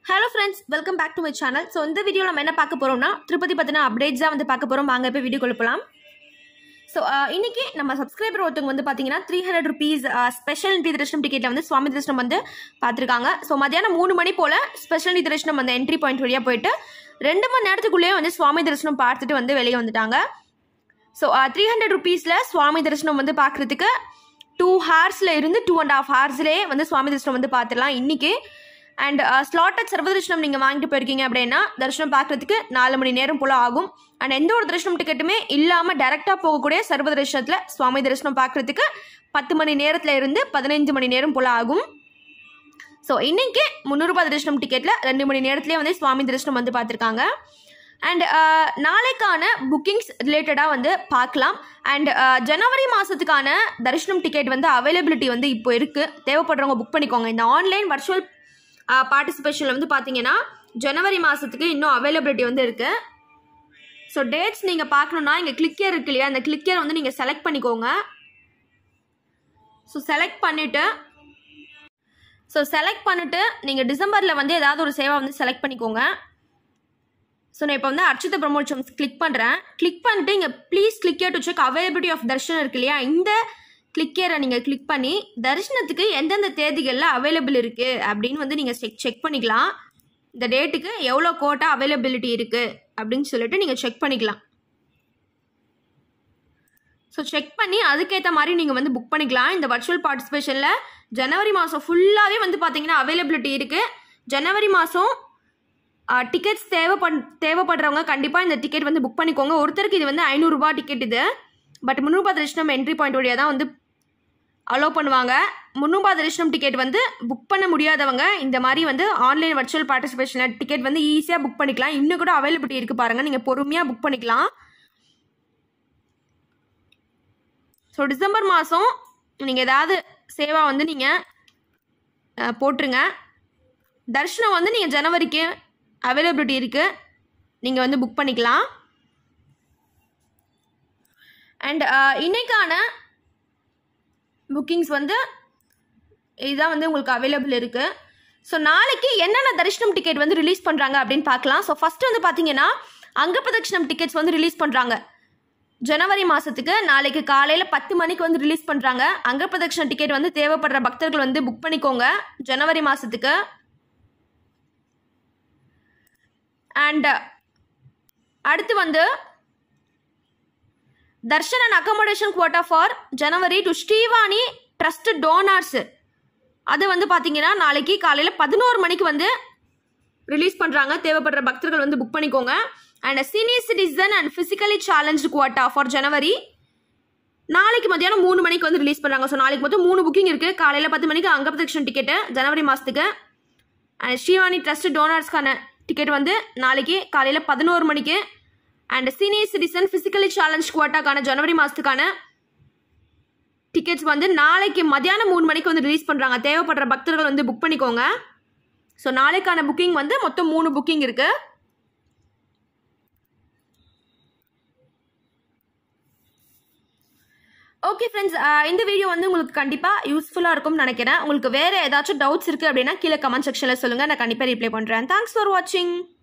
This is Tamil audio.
hello friends welcome back to my channel so இந்த வீடியோ நம்ம என்ன பார்க்க போகிறோம்னா திருப்பதி பற்றின அப்டேட்ஸாக வந்து பார்க்க போகிறோம் வாங்க போய் வீடியோ கொடுப்பலாம் ஸோ இன்னைக்கு நம்ம சப்ஸ்கிரைபர் ஒருத்தவங்க வந்து பார்த்தீங்கன்னா த்ரீ ஹண்ட்ரட் ருபீஸ் ஸ்பெஷல் நிதி தரிசனம் டிக்கெட்டில் வந்து சுவாமி தரிசனம் வந்து பார்த்துருக்காங்க ஸோ மத்தியானம் மூணு மணி போல் ஸ்பெஷல் நிதி தரிசனம் அந்த என்ட்ரி பாயிண்ட் வழியாக போயிட்டு ரெண்டு மணி நேரத்துக்குள்ளேயே வந்து சுவாமி தரிசனம் பார்த்துட்டு வந்து வெளியே வந்துட்டாங்க ஸோ த்ரீ ஹண்ட்ரட் ருபீஸில் சுவாமி தரிசனம் வந்து பார்க்குறதுக்கு டூ ஹார்ஸில் இருந்து டூ அண்ட் ஹாஃப் ஹார்ஸ்லேயே வந்து சுவாமி தரிசனம் வந்து பார்த்துடலாம் இன்றைக்கி அண்ட் ஸ்லாட்டட் சர்வ தரிசனம் நீங்கள் வாங்கிட்டு போயிருக்கீங்க அப்படின்னா தரிசனம் பார்க்குறதுக்கு நாலு மணி நேரம் போல் ஆகும் அண்ட் எந்த ஒரு தரிசனம் டிக்கெட்டுமே இல்லாமல் டேரெக்டாக போகக்கூடிய சர்வ தரிசனத்தில் சுவாமி தரிசனம் பார்க்குறதுக்கு பத்து மணி நேரத்தில் இருந்து பதினைஞ்சு மணி நேரம் போல் ஆகும் ஸோ இன்றைக்கி முந்நூறுபா தரிசனம் டிக்கெட்டில் ரெண்டு மணி நேரத்துலேயே வந்து சுவாமி தரிசனம் வந்து பார்த்துருக்காங்க அண்ட் நாளைக்கான புக்கிங்ஸ் ரிலேட்டடாக வந்து பார்க்கலாம் அண்ட் ஜனவரி மாதத்துக்கான தரிசனம் டிக்கெட் வந்து அவைலபிலிட்டி வந்து இப்போ இருக்குது தேவைப்படுறவங்க புக் பண்ணிக்கோங்க இந்த ஆன்லைன் வர்ச்சுவல் பார்ட்டிசிபேஷனில் வந்து பார்த்தீங்கன்னா ஜனவரி மாதத்துக்கு இன்னும் அவைலபிலிட்டி வந்து இருக்குது ஸோ டேட்ஸ் நீங்கள் பார்க்கணுன்னா இங்கே கிளிக்கர் இருக்கு இல்லையா அந்த கிளிக்கர் வந்து நீங்கள் செலக்ட் பண்ணிக்கோங்க ஸோ செலக்ட் பண்ணிவிட்டு ஸோ செலக்ட் பண்ணிவிட்டு நீங்கள் டிசம்பரில் வந்து ஏதாவது ஒரு சேவை வந்து செலக்ட் பண்ணிக்கோங்க ஸோ நான் இப்போ வந்து அர்ச்சித ப்ரமோஷன்ஸ் கிளிக் பண்ணுறேன் கிளிக் பண்ணிட்டு இங்கே please click to check availability of darshan இருக்கு இல்லையா இந்த கிளிக்கரை நீங்கள் கிளிக் பண்ணி தரிசனத்துக்கு எந்தெந்த தேதிகளில் அவைலபிள் இருக்குது அப்படின்னு வந்து நீங்கள் செக் செக் பண்ணிக்கலாம் இந்த டேட்டுக்கு எவ்வளோ கோட்டா அவைலபிலிட்டி இருக்குது அப்படின்னு சொல்லிட்டு நீங்கள் செக் பண்ணிக்கலாம் ஸோ செக் பண்ணி அதுக்கேற்ற மாதிரி நீங்கள் வந்து புக் பண்ணிக்கலாம் இந்த வர்ச்சுவல் பார்ட்டிசிபேஷனில் ஜனவரி மாதம் ஃபுல்லாகவே வந்து பார்த்தீங்கன்னா அவைலபிலிட்டி இருக்குது ஜனவரி மாதம் டிக்கெட்ஸ் தேவைப்பட் தேவைப்படுறவங்க கண்டிப்பாக இந்த டிக்கெட் வந்து புக் பண்ணிக்கோங்க ஒருத்தருக்கு இது வந்து ஐநூறுரூபா டிக்கெட் இது பட் முந்நூறுபா தரிசனம் என்ட்ரி பாயிண்ட் வழியாக தான் வந்து அலோவ் பண்ணுவாங்க முந்நூறுபா தரிசனம் டிக்கெட் வந்து புக் பண்ண முடியாதவங்க இந்த மாதிரி வந்து ஆன்லைன் வர்ச்சுவல் பார்ட்டிசிபேஷனில் டிக்கெட் வந்து ஈஸியாக புக் பண்ணிக்கலாம் இன்னும் கூட அவைலபிலிட்டி இருக்குது பாருங்கள் நீங்கள் பொறுமையாக புக் பண்ணிக்கலாம் ஸோ டிசம்பர் மாதம் நீங்கள் ஏதாவது சேவா வந்து நீங்கள் போட்டுருங்க தர்ஷனம் வந்து நீங்கள் ஜனவரிக்கு அவைலபிலிட்டி இருக்குது நீங்கள் வந்து புக் பண்ணிக்கலாம் அண்ட் இன்னைக்கான புக்கிங்ஸ் வந்து இதுதான் வந்து உங்களுக்கு அவைலபிள் இருக்குது ஸோ நாளைக்கு என்னென்ன தரிசனம் டிக்கெட் வந்து ரிலீஸ் பண்ணுறாங்க அப்படின்னு பார்க்கலாம் ஸோ ஃபஸ்ட்டு வந்து பார்த்தீங்கன்னா அங்க பிரதட்சணம் டிக்கெட்ஸ் வந்து ரிலீஸ் பண்ணுறாங்க ஜனவரி மாதத்துக்கு நாளைக்கு காலையில் பத்து மணிக்கு வந்து ரிலீஸ் பண்ணுறாங்க அங்க பிரதட்சண டிக்கெட் வந்து தேவைப்படுற பக்தர்கள் வந்து புக் பண்ணிக்கோங்க ஜனவரி மாதத்துக்கு அண்ட் அடுத்து வந்து darshan and accommodation quota for January to Srivani trust donors அது வந்து பார்த்தீங்கன்னா நாளைக்கு காலையில் பதினோரு மணிக்கு வந்து ரிலீஸ் பண்ணுறாங்க தேவைப்படுற பக்தர்கள் வந்து புக் பண்ணிக்கோங்க and senior citizen and physically challenge quota for January நாளைக்கு மத்தியானம் மூணு மணிக்கு வந்து ரிலீஸ் பண்ணுறாங்க ஸோ நாளைக்கு மொத்தம் மூணு புக்கிங் இருக்குது காலையில் பத்து மணிக்கு அங்க பிரதட்சன் டிக்கெட்டு ஜனவரி மாதத்துக்கு அண்ட் ஸ்ரீவாணி ட்ரஸ்ட் டோனார்ஸ்க்கான டிக்கெட் வந்து நாளைக்கு காலையில் பதினோரு மணிக்கு and senior citizen physically challenge குவாட்டாக்கான ஜனவரி மாதத்துக்கான டிக்கெட்ஸ் வந்து நாளைக்கு மத்தியானம் மூணு மணிக்கு வந்து ரிலீஸ் பண்ணுறாங்க தேவைப்படுற பக்தர்கள் வந்து புக் பண்ணிக்கோங்க ஸோ நாளைக்கான புக்கிங் வந்து மொத்தம் மூணு புக்கிங் இருக்குது ஓகே ஃப்ரெண்ட்ஸ் இந்த வீடியோ வந்து உங்களுக்கு கண்டிப்பாக யூஸ்ஃபுல்லாக இருக்கும்னு நினைக்கிறேன் உங்களுக்கு வேறு ஏதாச்சும் டவுட்ஸ் இருக்குது அப்படின்னா கீழே கமெண்ட் செக்ஷனில் சொல்லுங்கள் நான் கண்டிப்பாக ரிப்ளை பண்ணுறேன் தேங்க்ஸ் ஃபார் வாட்சிங்